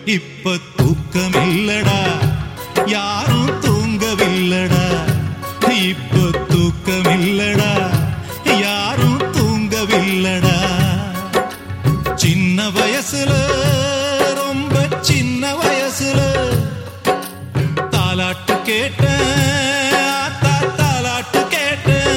இப்ப தூக்கமில்லடா யாரும் தூங்கவில்லடா இப்ப தூக்கமில்லடா யாரும் தூங்கவில்லடா சின்ன வயசுல ரொம்ப சின்ன வயசுல தாலாட்டு கேட்டேன் ஆத்தா தாலாட்டு கேட்டேன்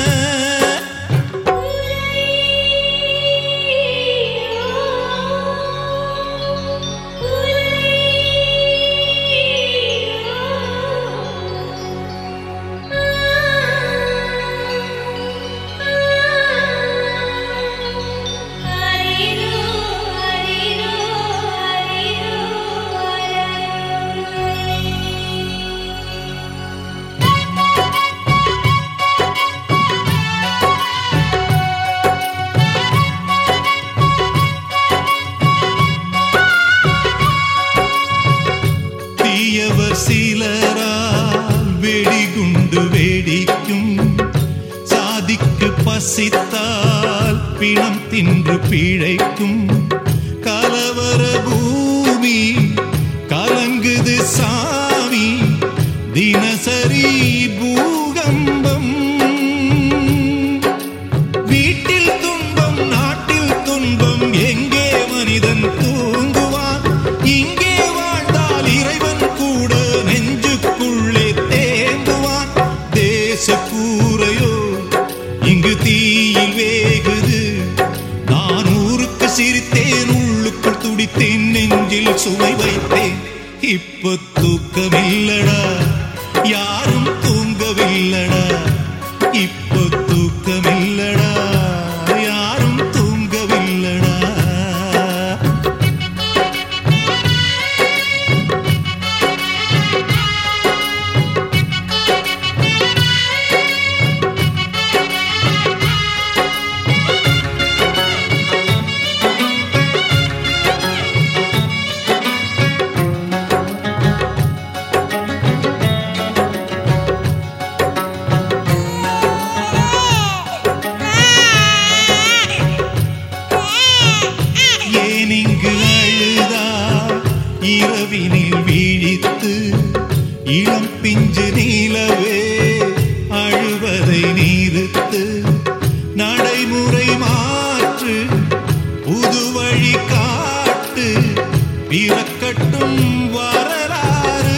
தீயவர் சிலரால் வெடிகுண்டு வெடிக்கும் சாதிக்கு பசித்தால் பிணம் தின்று பிழைக்கும் கலவர பூமி கலங்குது சாமி தினசரி பூகம்பம் வீட்டில் துன்பம் நாட்டில் துன்பம் எங்கே மனிதன் தூங்குவான் இங்கே வாழ்ந்தால் இறைவன் கூட நெஞ்சுக்குள்ளே தேங்குவான் தேச கூரையோ இங்கு தீயில் வேகுது நான் ஊருக்கு சிரித்தேன் உள்ளுக்குள் துடித்தேன் நெஞ்சில் சுவை வைத்தேன் இப்ப தூக்கமில்லடா யாரும் தூங்கவில்லடா இப்ப தூக்கமில்லடா யாரும் தூங்கவில்லடா ஏன் இங்கு அழுதா இரவினில் வீழித்து இளம் பிஞ்சு நீலவே அழுவதை நிறுத்து நடைமுறை மாற்று புது வழி காட்டு பிறக்கட்டும் வரலாறு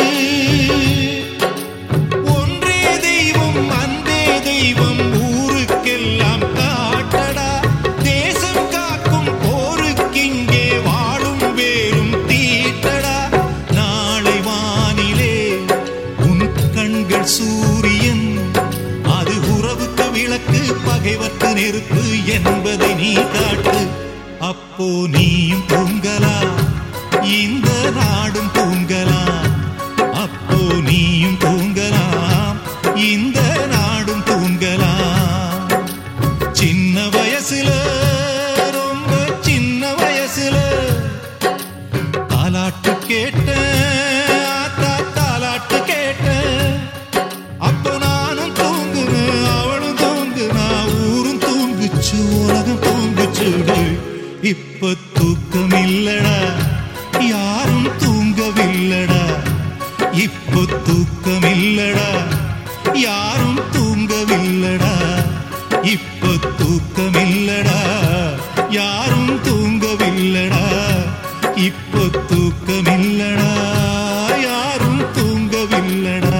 ஒன்றே தெய்வம் அந்தே தெய்வம் ஊருக்கெல்லாம் காட்டடா தேசம் காக்கும் போருக்கிங்கே வாழும் வேறும் தீட்டடா நாளை வானிலே உன் கண்கள் சூரியன் அது உறவுக்கு விளக்கு பகைவர்க்கு நெருப்பு என்பதை நீ காட்டு அப்போ நீயும் தூங்கலாம் இந்த நாடும் தூங்கலாம் அப்போ நீயும் தூங்கலாம் இந்த நாடும் தூங்கலாம் சின்ன வயசுல ரொம்ப சின்ன வயசுல தாலாட்டு கேட்டேன் ஆத்தா தாலாட்டு கேட்டேன் அப்ப நானும் தூங்குனேன் அவளும் தூங்குனா ஊரும் தூங்குச்சு உலகம் தூங்குச்சுடு இப்ப தூக்கம் இல்லடா யாரும் தூங்கவில்லடா இப்ப தூக்கம் இல்லடா யாரும் தூங்கவில்லடா இப்ப தூக்கம் இல்லடா யாரும் தூங்கவில்லடா இப்ப தூக்கம் இல்லடா யாரும் தூங்கவில்லடா